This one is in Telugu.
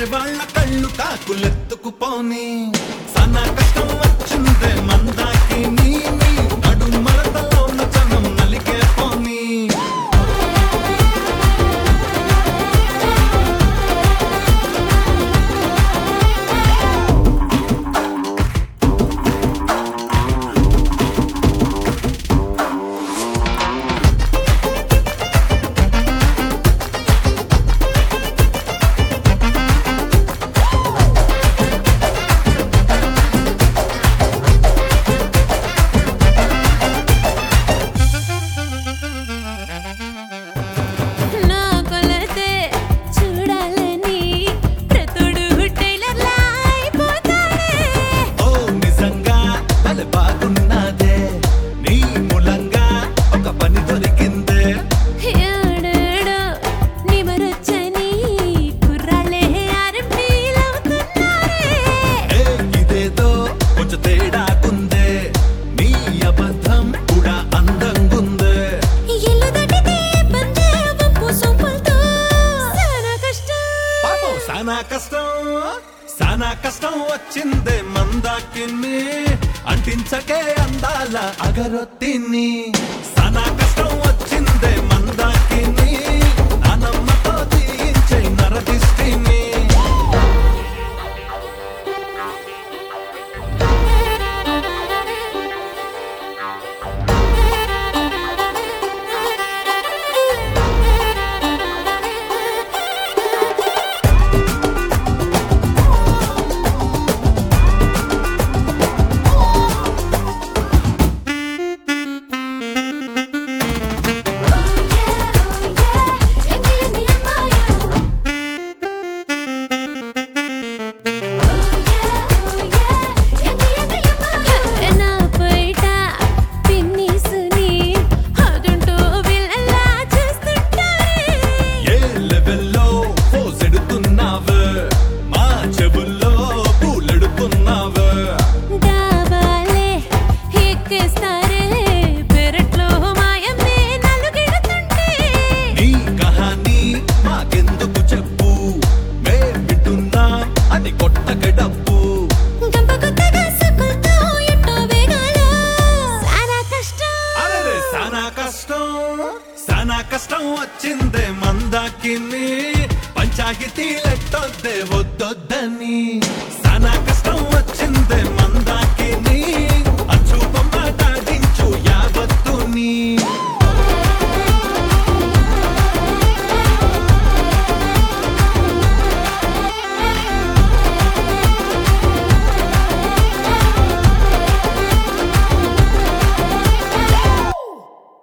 వాళ్ళ కళ్ళు కాకులెత్తుకుపోని సన్న కష్టం వచ్చిందే మందాకి నీ నీ నడు మరదలో ఉన్న జనం నలిగే పోనీ నా కొలతే చూడాలని ప్రతుడు టైలర్లా అయిపోతాడే ఓ నిజంగా భలే బాగున్నదే నీ మూలంగా ఒక పని దొరికిందే ఏడేడో నిమరొచ్చని కుర్రాళ్ళే ఆరంభీలవుతున్నారే ఏ ఇదేదో కొంచెం తేడాకుందే నీ అబద్ధం కూడా అందంగుందే ఇల్లు దాటితే బందే వంపు సొంపులతో చాలా కష్టం పాపం సానా కష్టం సానా కష్టం వచ్చిందే మందాకిని అంటించకే అందాల అగరొత్తిని సానా కష్టం వచ్చిందే మందాకిని నానమ్మతో తీయించే నరదిష్టిని నా పైట పిన్నిసుని అదుంటూ విల్లలా చేస్తుంటారే ఏ లెవెల్లో పోసెడుతున్నావు మా చెవుల్లో పూలెడుతున్నావు దాబాలే ఎక్కేస్తారే పెరట్లో మాయమ్మే నలుగెడుతుంటే నీ కహానీ మాకెందుకు చెప్పు మే వింటున్నాం అని కొట్టక డబ్బు గంప కొత్తగా సుకులతో ఎట్టో వేగాలో చాలా కష్టం అరే సానా కష్టం సానా కష్టం వచ్చిందే మందాకిని పంచాయతీ లెట్టొద్దే వద్దు